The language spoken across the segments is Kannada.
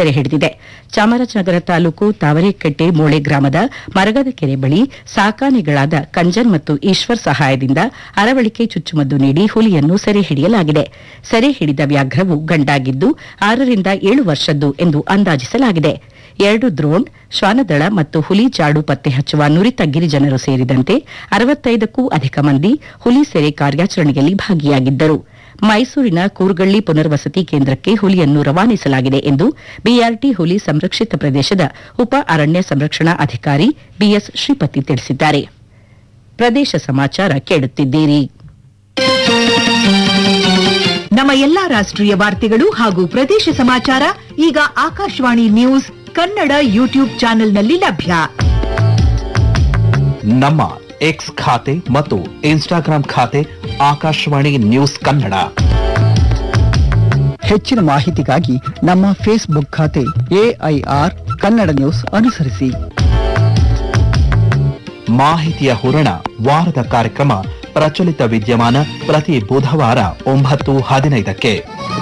ಸೆರೆ ಹಿಡಿದಿದೆ ಚಾಮರಾಜನಗರ ತಾಲೂಕು ತಾವರೆಕಟ್ಟೆ ಮೋಳೆ ಗ್ರಾಮದ ಮರಗದ ಕೆರೆ ಬಳಿ ಸಾಕಾನೆಗಳಾದ ಕಂಜನ್ ಮತ್ತು ಈಶ್ವರ್ ಸಹಾಯದಿಂದ ಅರವಳಿಕೆ ಚುಚ್ಚುಮದ್ದು ನೀಡಿ ಹುಲಿಯನ್ನು ಸೆರೆ ಹಿಡಿಯಲಾಗಿದೆ ಸೆರೆ ಹಿಡಿದ ವ್ಯಾಘ್ರವು ಗಂಡಾಗಿದ್ದು ಆರರಿಂದ ಏಳು ವರ್ಷದ್ದು ಎಂದು ಅಂದಾಜಿಸಲಾಗಿದೆ ಎರಡು ದ್ರೋಣ್ ಶ್ವಾನದಳ ಮತ್ತು ಹುಲಿ ಜಾಡು ಪತ್ತೆ ಹಚ್ಚುವ ನುರಿತ ಗಿರಿಜನರು ಸೇರಿದಂತೆ ಅರವತ್ತೈದಕ್ಕೂ ಅಧಿಕ ಮಂದಿ ಹುಲಿ ಸೆರೆ ಕಾರ್ಯಾಚರಣೆಯಲ್ಲಿ ಭಾಗಿಯಾಗಿದ್ದರು ಮೈಸೂರಿನ ಕೂರ್ಗಳ್ಳಿ ಪುನರ್ವಸತಿ ಕೇಂದ್ರಕ್ಕೆ ಹುಲಿಯನ್ನು ರವಾನಿಸಲಾಗಿದೆ ಎಂದು ಬಿಆರ್ಟಿ ಹುಲಿ ಸಂರಕ್ಷಿತ ಪ್ರದೇಶದ ಉಪ ಅರಣ್ಯ ಸಂರಕ್ಷಣಾ ಅಧಿಕಾರಿ ಬಿಎಸ್ ಶ್ರೀಪತಿ ತಿಳಿಸಿದ್ದಾರೆ ಪ್ರದೇಶ ಸಮಾಚಾರ ಕೇಳುತ್ತಿದ್ದೀರಿ ನಮ್ಮ ಎಲ್ಲಾ ರಾಷ್ಟ್ರೀಯ ವಾರ್ತೆಗಳು ಹಾಗೂ ಪ್ರದೇಶ ಸಮಾಚಾರ ಈಗ ಆಕಾಶವಾಣಿ ನ್ಯೂಸ್ ಕನ್ನಡ ಯೂಟ್ಯೂಬ್ ಚಾನೆಲ್ನಲ್ಲಿ ಲಭ್ಯ ನಮ್ಮ ಎಕ್ಸ್ ಖಾತೆ ಮತ್ತು ಇನ್ಸ್ಟಾಗ್ರಾಂ ಖಾತೆ ಆಕಾಶವಾಣಿ ನ್ಯೂಸ್ ಕನ್ನಡ ಹೆಚ್ಚಿನ ಮಾಹಿತಿಗಾಗಿ ನಮ್ಮ ಫೇಸ್ಬುಕ್ ಖಾತೆ ಎಐಆರ್ ಕನ್ನಡ ನ್ಯೂಸ್ ಅನುಸರಿಸಿ ಮಾಹಿತಿಯ ಹೂರಣ ವಾರದ ಕಾರ್ಯಕ್ರಮ ಪ್ರಚಲಿತ ವಿದ್ಯಮಾನ ಪ್ರತಿ ಬುಧವಾರ ಒಂಬತ್ತು ಹದಿನೈದಕ್ಕೆ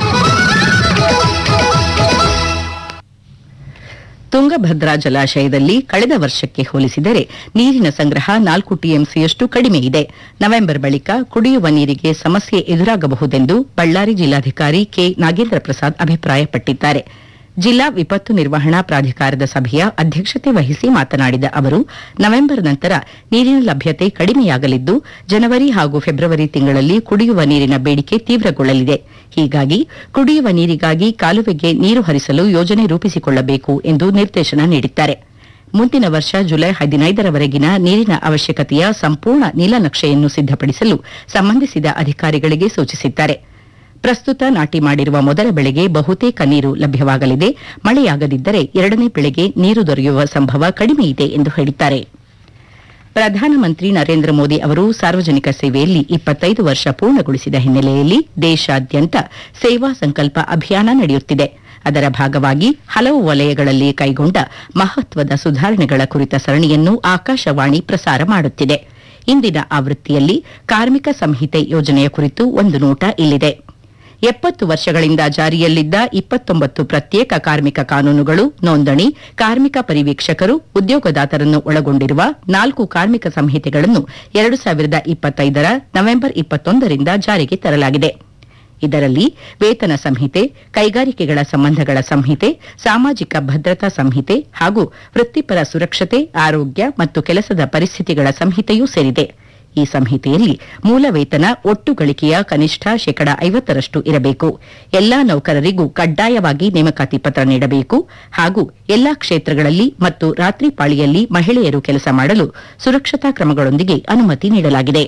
ತುಂಗಭದ್ರಾ ಜಲಾಶಯದಲ್ಲಿ ಕಳೆದ ವರ್ಷಕ್ಕೆ ಹೋಲಿಸಿದರೆ ನೀರಿನ ಸಂಗ್ರಹ ನಾಲ್ಕು ಟಿಎಂಸಿಯಷ್ಟು ಕಡಿಮೆ ಇದೆ ನವೆಂಬರ್ ಬಳಿಕ ಕುಡಿಯುವ ನೀರಿಗೆ ಸಮಸ್ಯೆ ಎದುರಾಗಬಹುದೆಂದು ಬಳ್ಳಾರಿ ಜಿಲ್ಲಾಧಿಕಾರಿ ಕೆ ನಾಗೇಂದ್ರ ಪ್ರಸಾದ್ ಅಭಿಪ್ರಾಯಪಟ್ಟಿದ್ದಾರೆ ಜಿಲ್ಲಾ ವಿಪತ್ತು ನಿರ್ವಹಣಾ ಪ್ರಾಧಿಕಾರದ ಸಭೆಯ ಅಧ್ಯಕ್ಷತೆ ವಹಿಸಿ ಮಾತನಾಡಿದ ಅವರು ನವೆಂಬರ್ ನಂತರ ನೀರಿನ ಲಭ್ಯತೆ ಕಡಿಮೆಯಾಗಲಿದ್ದು ಜನವರಿ ಹಾಗೂ ಫೆಬ್ರವರಿ ತಿಂಗಳಲ್ಲಿ ಕುಡಿಯುವ ನೀರಿನ ಬೇಡಿಕೆ ತೀವ್ರಗೊಳ್ಳಲಿದೆ ಹೀಗಾಗಿ ಕುಡಿಯುವ ನೀರಿಗಾಗಿ ಕಾಲುವೆಗೆ ನೀರು ಹರಿಸಲು ಯೋಜನೆ ರೂಪಿಸಿಕೊಳ್ಳಬೇಕು ಎಂದು ನಿರ್ದೇಶನ ನೀಡಿದ್ದಾರೆ ಮುಂದಿನ ವರ್ಷ ಜುಲೈ ಹದಿನೈದರವರೆಗಿನ ನೀರಿನ ಅವಶ್ಯಕತೆಯ ಸಂಪೂರ್ಣ ನೀಲನಕ್ಷೆಯನ್ನು ಸಿದ್ದಪಡಿಸಲು ಸಂಬಂಧಿಸಿದ ಅಧಿಕಾರಿಗಳಿಗೆ ಸೂಚಿಸಿದ್ದಾರೆ ಪ್ರಸ್ತುತ ನಾಟಿ ಮಾಡಿರುವ ಮೊದಲ ಬೆಳೆಗೆ ಬಹುತೇಕ ನೀರು ಲಭ್ಯವಾಗಲಿದೆ ಮಳೆಯಾಗದಿದ್ದರೆ ಎರಡನೇ ಬೆಳೆಗೆ ನೀರು ದೊರೆಯುವ ಸಂಭವ ಕಡಿಮೆ ಇದೆ ಎಂದು ಹೇಳಿದ್ದಾರೆ ಪ್ರಧಾನಮಂತ್ರಿ ನರೇಂದ್ರ ಮೋದಿ ಅವರು ಸಾರ್ವಜನಿಕ ಸೇವೆಯಲ್ಲಿ ಇಪ್ಪತ್ತೈದು ವರ್ಷ ಪೂರ್ಣಗೊಳಿಸಿದ ಹಿನ್ನೆಲೆಯಲ್ಲಿ ದೇಶಾದ್ಯಂತ ಸೇವಾ ಸಂಕಲ್ಪ ಅಭಿಯಾನ ನಡೆಯುತ್ತಿದೆ ಅದರ ಭಾಗವಾಗಿ ಹಲವು ವಲಯಗಳಲ್ಲಿ ಕೈಗೊಂಡ ಮಹತ್ವದ ಸುಧಾರಣೆಗಳ ಕುರಿತ ಸರಣಿಯನ್ನು ಆಕಾಶವಾಣಿ ಪ್ರಸಾರ ಮಾಡುತ್ತಿದೆ ಇಂದಿನ ಆವೃತ್ತಿಯಲ್ಲಿ ಕಾರ್ಮಿಕ ಸಂಹಿತೆ ಯೋಜನೆಯ ಕುರಿತು ಒಂದು ನೋಟ ಇಲ್ಲಿದೆ ಎಪ್ಪತ್ತು ವರ್ಷಗಳಿಂದ ಜಾರಿಯಲ್ಲಿದ್ದ ಇಪ್ಪತ್ತೊಂಬತ್ತು ಪ್ರತ್ಯೇಕ ಕಾರ್ಮಿಕ ಕಾನೂನುಗಳು ನೋಂದಣಿ ಕಾರ್ಮಿಕ ಪರಿವೀಕ್ಷಕರು ಉದ್ಯೋಗದಾತರನ್ನು ಒಳಗೊಂಡಿರುವ ನಾಲ್ಕು ಕಾರ್ಮಿಕ ಸಂಹಿತೆಗಳನ್ನು ಎರಡು ಸಾವಿರದ ಇಪ್ಪತ್ತೈದರ ನವೆಂಬರ್ ಇಪ್ಪತ್ತೊಂದರಿಂದ ಜಾರಿಗೆ ತರಲಾಗಿದೆ ಇದರಲ್ಲಿ ವೇತನ ಸಂಹಿತೆ ಕೈಗಾರಿಕೆಗಳ ಸಂಬಂಧಗಳ ಸಂಹಿತೆ ಸಾಮಾಜಿಕ ಭದ್ರತಾ ಸಂಹಿತೆ ಹಾಗೂ ವೃತ್ತಿಪರ ಸುರಕ್ಷತೆ ಆರೋಗ್ಯ ಮತ್ತು ಕೆಲಸದ ಪರಿಸ್ಥಿತಿಗಳ ಸಂಹಿತೆಯೂ ಸೇರಿದೆ ಈ ಸಂಹಿತೆಯಲ್ಲಿ ಮೂಲ ವೇತನ ಒಟ್ಟು ಗಳಿಕೆಯ ಕನಿಷ್ಠ ಶೇಕಡ ಐವತ್ತರಷ್ಟು ಇರಬೇಕು ಎಲ್ಲಾ ನೌಕರರಿಗೂ ಕಡ್ಡಾಯವಾಗಿ ನೇಮಕಾತಿ ಪತ್ರ ನೀಡಬೇಕು ಹಾಗೂ ಎಲ್ಲಾ ಕ್ಷೇತ್ರಗಳಲ್ಲಿ ಮತ್ತು ರಾತ್ರಿ ಪಾಳಿಯಲ್ಲಿ ಮಹಿಳೆಯರು ಕೆಲಸ ಮಾಡಲು ಸುರಕ್ಷತಾ ಕ್ರಮಗಳೊಂದಿಗೆ ಅನುಮತಿ ನೀಡಲಾಗಿದೆ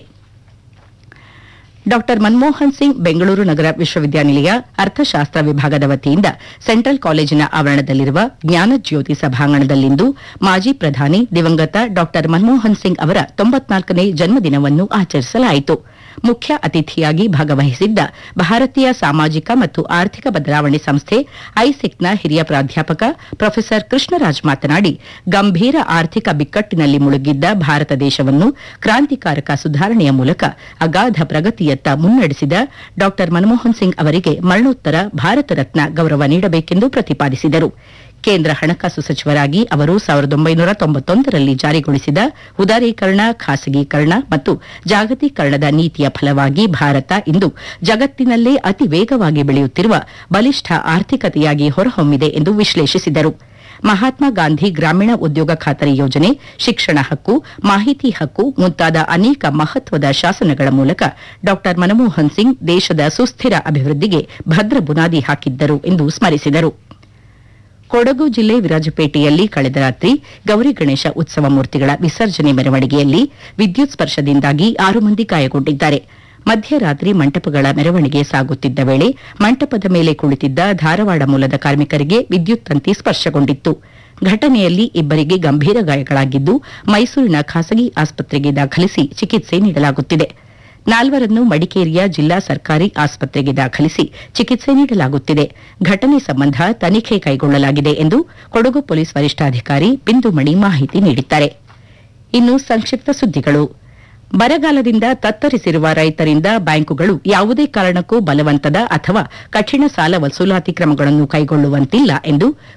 ಡಾ ಮನಮೋಹನ್ ಸಿಂಗ್ ಬೆಂಗಳೂರು ನಗರ ವಿಶ್ವವಿದ್ಯಾನಿಲಯ ಅರ್ಥಶಾಸ್ತ್ರ ವಿಭಾಗದ ವತಿಯಿಂದ ಸೆಂಟ್ರಲ್ ಕಾಲೇಜಿನ ಆವರಣದಲ್ಲಿರುವ ಜ್ಞಾನಜ್ಯೋತಿ ಸಭಾಂಗಣದಲ್ಲಿಂದು ಮಾಜಿ ಪ್ರಧಾನಿ ದಿವಂಗತ ಡಾ ಮನಮೋಹನ್ ಸಿಂಗ್ ಅವರ ತೊಂಬತ್ನಾಲ್ಕನೇ ಜನ್ಮದಿನವನ್ನು ಆಚರಿಸಲಾಯಿತು ಮುಖ್ಯ ಅತಿಥಿಯಾಗಿ ಭಾಗವಹಿಸಿದ್ದ ಭಾರತೀಯ ಸಾಮಾಜಿಕ ಮತ್ತು ಆರ್ಥಿಕ ಬದಲಾವಣೆ ಸಂಸ್ಥೆ ಐಸಿಕ್ನ ಹಿರಿಯ ಪ್ರಾಧ್ಯಾಪಕ ಪ್ರೊಫೆಸರ್ ಕೃಷ್ಣರಾಜ್ ಮಾತನಾಡಿ ಗಂಭೀರ ಆರ್ಥಿಕ ಬಿಕ್ಕಟ್ಟಿನಲ್ಲಿ ಮುಳುಗಿದ್ದ ಭಾರತ ದೇಶವನ್ನು ಕ್ರಾಂತಿಕಾರಕ ಸುಧಾರಣೆಯ ಮೂಲಕ ಅಗಾಧ ಪ್ರಗತಿಯತ್ತ ಮುನ್ನಡೆಸಿದ ಡಾ ಮನಮೋಹನ್ ಸಿಂಗ್ ಅವರಿಗೆ ಮರಣೋತ್ತರ ಭಾರತ ರತ್ನ ಗೌರವ ನೀಡಬೇಕೆಂದು ಪ್ರತಿಪಾದಿಸಿದರು ಕೇಂದ್ರ ಹಣಕಾಸು ಸಚಿವರಾಗಿ ಅವರು ಸಾವಿರದ ಒಂಬೈನೂರ ತೊಂಬತ್ತೊಂದರಲ್ಲಿ ಜಾರಿಗೊಳಿಸಿದ ಉದಾರೀಕರಣ ಖಾಸಗೀಕರಣ ಮತ್ತು ಜಾಗತೀಕರಣದ ನೀತಿಯ ಫಲವಾಗಿ ಭಾರತ ಇಂದು ಜಗತ್ತಿನಲ್ಲೇ ಅತಿ ವೇಗವಾಗಿ ಬೆಳೆಯುತ್ತಿರುವ ಬಲಿಷ್ಠ ಆರ್ಥಿಕತೆಯಾಗಿ ಹೊರಹೊಮ್ಮಿದೆ ಎಂದು ವಿಶ್ಲೇಷಿಸಿದರು ಮಹಾತ್ಮ ಗಾಂಧಿ ಗ್ರಾಮೀಣ ಉದ್ಯೋಗ ಖಾತರಿ ಯೋಜನೆ ಶಿಕ್ಷಣ ಹಕ್ಕು ಮಾಹಿತಿ ಹಕ್ಕು ಮುಂತಾದ ಅನೇಕ ಮಹತ್ವದ ಶಾಸನಗಳ ಮೂಲಕ ಡಾ ಮನಮೋಹನ್ ಸಿಂಗ್ ದೇಶದ ಸುಸ್ಥಿರ ಅಭಿವೃದ್ಧಿಗೆ ಭದ್ರ ಬುನಾದಿ ಹಾಕಿದ್ದರು ಎಂದು ಸ್ಮರಿಸಿದರು ಕೊಡಗು ಜಿಲ್ಲೆ ವಿರಾಜಪೇಟೆಯಲ್ಲಿ ಕಳೆದ ರಾತ್ರಿ ಗೌರಿ ಗಣೇಶ ಉತ್ಸವ ಮೂರ್ತಿಗಳ ವಿಸರ್ಜನೆ ಮೆರವಣಿಗೆಯಲ್ಲಿ ವಿದ್ಯುತ್ ಸ್ಪರ್ಶದಿಂದಾಗಿ ಆರು ಮಂದಿ ಗಾಯಗೊಂಡಿದ್ದಾರೆ ಮಧ್ಯರಾತ್ರಿ ಮಂಟಪಗಳ ಮೆರವಣಿಗೆ ಸಾಗುತ್ತಿದ್ದ ವೇಳೆ ಮಂಟಪದ ಮೇಲೆ ಕುಳಿತಿದ್ದ ಧಾರವಾಡ ಮೂಲದ ಕಾರ್ಮಿಕರಿಗೆ ವಿದ್ಯುತ್ ತಂತಿ ಸ್ಪರ್ಶಗೊಂಡಿತ್ತು ಘಟನೆಯಲ್ಲಿ ಇಬ್ಬರಿಗೆ ಗಂಭೀರ ಗಾಯಗಳಾಗಿದ್ದು ಮೈಸೂರಿನ ಖಾಸಗಿ ಆಸ್ಪತ್ರೆಗೆ ದಾಖಲಿಸಿ ಚಿಕಿತ್ಸೆ ನೀಡಲಾಗುತ್ತಿದೆ ನಾಲ್ವರನ್ನು ಮಡಿಕೇರಿಯ ಜಿಲ್ಲಾ ಸರ್ಕಾರಿ ಆಸ್ಪತ್ರೆಗೆ ದಾಖಲಿಸಿ ಚಿಕಿತ್ಸೆ ನೀಡಲಾಗುತ್ತಿದೆ ಘಟನೆ ಸಂಬಂಧ ತನಿಖೆ ಕೈಗೊಳ್ಳಲಾಗಿದೆ ಎಂದು ಕೊಡಗು ಪೊಲೀಸ್ ವರಿಷ್ಠಾಧಿಕಾರಿ ಬಿಂದುಮಣಿ ಮಾಹಿತಿ ನೀಡಿದ್ದಾರೆ ಇನ್ನು ಸಂಕ್ಷಿಪ್ತ ಸುದ್ದಿಗಳು ಬರಗಾಲದಿಂದ ತತ್ತರಿಸಿರುವ ರೈತರಿಂದ ಬ್ಯಾಂಕುಗಳು ಯಾವುದೇ ಕಾರಣಕ್ಕೂ ಬಲವಂತದ ಅಥವಾ ಕಠಿಣ ಸಾಲ ವಸೂಲಾತಿ ಕ್ರಮಗಳನ್ನು ಕೈಗೊಳ್ಳುವಂತಿಲ್ಲ ಎಂದು